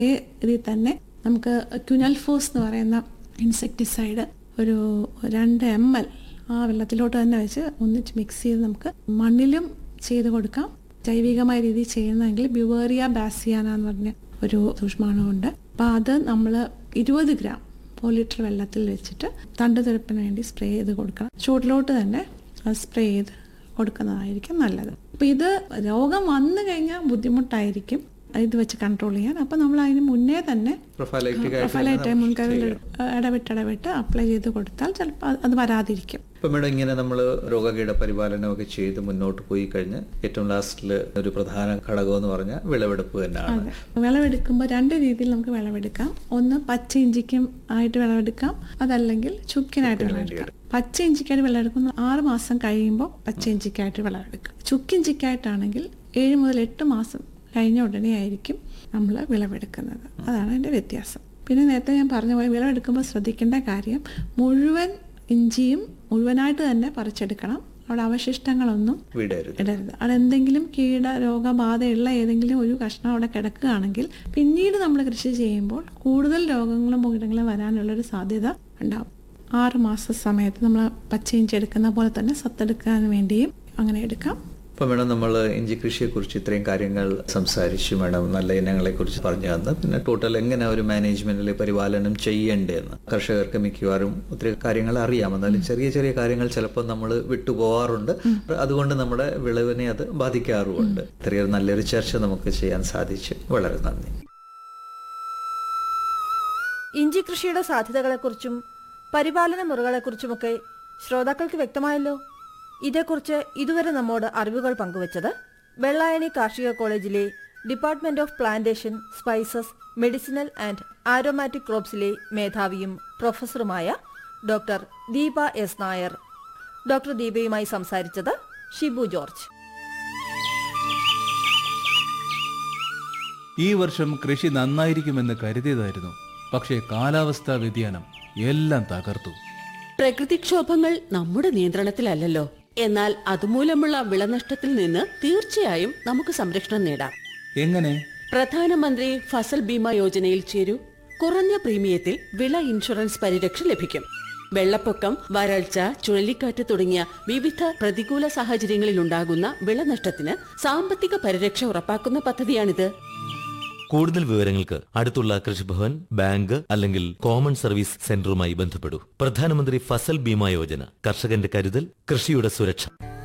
ഈ ഇതിൽ തന്നെ നമുക്ക് ക്യുനൽഫോസ് എന്ന് പറയുന്ന ഇൻസെക്ടിസൈഡ് ഒരു രണ്ട് എം എൽ ആ വെള്ളത്തിലോട്ട് തന്നെ വെച്ച് ഒന്നിച്ച് മിക്സ് ചെയ്ത് നമുക്ക് മണ്ണിലും ചെയ്ത് കൊടുക്കാം ജൈവികമായ രീതിയിൽ ചെയ്യുന്നതെങ്കിൽ ബ്യുവേറിയ ബാസിയാന എന്ന് പറഞ്ഞ ഒരു സൂക്ഷ്മാണുണ്ട് അപ്പോൾ അത് നമ്മൾ ഇരുപത് ഗ്രാം ഒരു ലിറ്റർ വെള്ളത്തിൽ വെച്ചിട്ട് തണ്ടുതെറുപ്പിന് വേണ്ടി സ്പ്രേ ചെയ്ത് കൊടുക്കണം ചൂടിലോട്ട് തന്നെ സ്പ്രേ ചെയ്ത് കൊടുക്കുന്നതായിരിക്കും നല്ലത് അപ്പോൾ ഇത് രോഗം വന്നു കഴിഞ്ഞാൽ ബുദ്ധിമുട്ടായിരിക്കും ഇത് വെച്ച് കൺട്രോൾ ചെയ്യാൻ അപ്പോൾ നമ്മൾ അതിന് മുന്നേ തന്നെ പ്രൊഫൈലൈറ്റിക് പ്രൊഫൈലായിട്ട് മുൻകരുതൽ ഇടവിട്ട് ഇടവിട്ട് അപ്ലൈ ചെയ്ത് കൊടുത്താൽ ചിലപ്പോൾ അത് വരാതിരിക്കും ഇപ്പൊ മേഡം ഇങ്ങനെ നമ്മൾ രോഗകീട പരിപാലനമൊക്കെ ചെയ്ത് മുന്നോട്ട് പോയി കഴിഞ്ഞ് ഏറ്റവും ലാസ്റ്റിൽ ഒരു പ്രധാന ഘടകം എന്ന് പറഞ്ഞാൽ വിളവെടുപ്പ് തന്നെയാണ് അതെ വിളവെടുക്കുമ്പോൾ രണ്ട് രീതിയിൽ നമുക്ക് വിളവെടുക്കാം ഒന്ന് പച്ച ഇഞ്ചിക്കും ആയിട്ട് വിളവെടുക്കാം അതല്ലെങ്കിൽ ചുക്കിനായിട്ട് വിളവെടുക്കാം പച്ച ഇഞ്ചിക്കായിട്ട് വിളവെടുക്കുന്ന ആറ് മാസം കഴിയുമ്പോൾ പച്ച ഇഞ്ചിക്കായിട്ട് വിളവെടുക്കാം ചുക്കിഞ്ചിക്കായിട്ടാണെങ്കിൽ ഏഴ് മുതൽ എട്ട് മാസം കഴിഞ്ഞ ഉടനെ ആയിരിക്കും നമ്മൾ വിളവെടുക്കുന്നത് അതാണ് അതിൻ്റെ വ്യത്യാസം പിന്നെ നേരത്തെ ഞാൻ പറഞ്ഞ പോലെ വിളവെടുക്കുമ്പോൾ ശ്രദ്ധിക്കേണ്ട കാര്യം മുഴുവൻ ഇഞ്ചിയും മുഴുവനായിട്ട് തന്നെ പറിച്ചെടുക്കണം അവിടെ അവശിഷ്ടങ്ങളൊന്നും വിടരുത് ഇടരുത് അവിടെ എന്തെങ്കിലും കീട രോഗബാധയുള്ള ഏതെങ്കിലും ഒരു കഷ്ണം അവിടെ കിടക്കുകയാണെങ്കിൽ പിന്നീട് നമ്മൾ കൃഷി ചെയ്യുമ്പോൾ കൂടുതൽ രോഗങ്ങളും കീടങ്ങളും വരാനുള്ളൊരു സാധ്യത ഉണ്ടാവും ആറ് മാസ സമയത്ത് നമ്മൾ പച്ചയിഞ്ചി എടുക്കുന്ന പോലെ തന്നെ സത്തെടുക്കാൻ വേണ്ടിയും അങ്ങനെ എടുക്കാം ഇപ്പൊ മേഡം നമ്മൾ ഇഞ്ചി കൃഷിയെ കുറിച്ച് ഇത്രയും കാര്യങ്ങൾ സംസാരിച്ചു മേഡം നല്ല ഇനങ്ങളെ കുറിച്ച് പറഞ്ഞു തന്നു പിന്നെ ടോട്ടൽ എങ്ങനെ ഒരു മാനേജ്മെന്റിൽ പരിപാലനം ചെയ്യേണ്ടതെന്ന് കർഷകർക്ക് മിക്കവാറും ഒത്തിരി കാര്യങ്ങൾ അറിയാം എന്നാലും ചെറിയ ചെറിയ കാര്യങ്ങൾ ചിലപ്പോൾ നമ്മൾ വിട്ടുപോകാറുണ്ട് അതുകൊണ്ട് നമ്മുടെ വിളവിനെ അത് ബാധിക്കാറുമുണ്ട് ഇത്രയൊരു നല്ലൊരു ചർച്ച നമുക്ക് ചെയ്യാൻ സാധിച്ചു വളരെ നന്ദി ഇഞ്ചി കൃഷിയുടെ സാധ്യതകളെക്കുറിച്ചും പരിപാലന മുറകളെക്കുറിച്ചുമൊക്കെ ശ്രോതാക്കൾക്ക് വ്യക്തമായല്ലോ ഇതേക്കുറിച്ച് ഇതുവരെ നമ്മോട് അറിവുകൾ പങ്കുവച്ചത് വെള്ളായണി കാർഷിക കോളേജിലെ department of plantation spices medicinal and aromatic ക്രോപ്സിലെ മേധാവിയും പ്രൊഫസറുമായ doctor Deepa S Nair doctor ദീപയുമായി സംസാരിച്ചത് ഷിബു ജോർജ് ഈ വർഷം കൃഷി നന്നായിരിക്കുമെന്ന് കരുതിയതായിരുന്നു പക്ഷേ കാലാവസ്ഥാ വ്യതിയാനം എല്ലാം തകർത്തു പ്രകൃതിക്ഷോഭങ്ങൾ നമ്മുടെ നിയന്ത്രണത്തിലല്ലല്ലോ എന്നാൽ അതുമൂലമുള്ള വിളനഷ്ടത്തിൽ നിന്ന് തീർച്ചയായും നമുക്ക് സംരക്ഷണം നേടാം എങ്ങനെ പ്രധാനമന്ത്രി ഫസൽ ബീമ യോജനയിൽ ചേരൂ കുറഞ്ഞ പ്രീമിയത്തിൽ വിള ഇൻഷുറൻസ് പരിരക്ഷ ലഭിക്കും വെള്ളപ്പൊക്കം വരൾച്ച ചുഴലിക്കാറ്റ് തുടങ്ങിയ വിവിധ പ്രതികൂല സാഹചര്യങ്ങളിൽ ഉണ്ടാകുന്ന വിളനഷ്ടത്തിന് സാമ്പത്തിക പരിരക്ഷ ഉറപ്പാക്കുന്ന പദ്ധതിയാണിത് കൂടുതൽ വിവരങ്ങൾക്ക് അടുത്തുള്ള കൃഷിഭവൻ ബാങ്ക് അല്ലെങ്കിൽ കോമൺ സർവീസ് സെന്ററുമായി ബന്ധപ്പെടൂ പ്രധാനമന്ത്രി ഫസൽ ബീമ യോജന കർഷകന്റെ കരുതൽ കൃഷിയുടെ സുരക്ഷ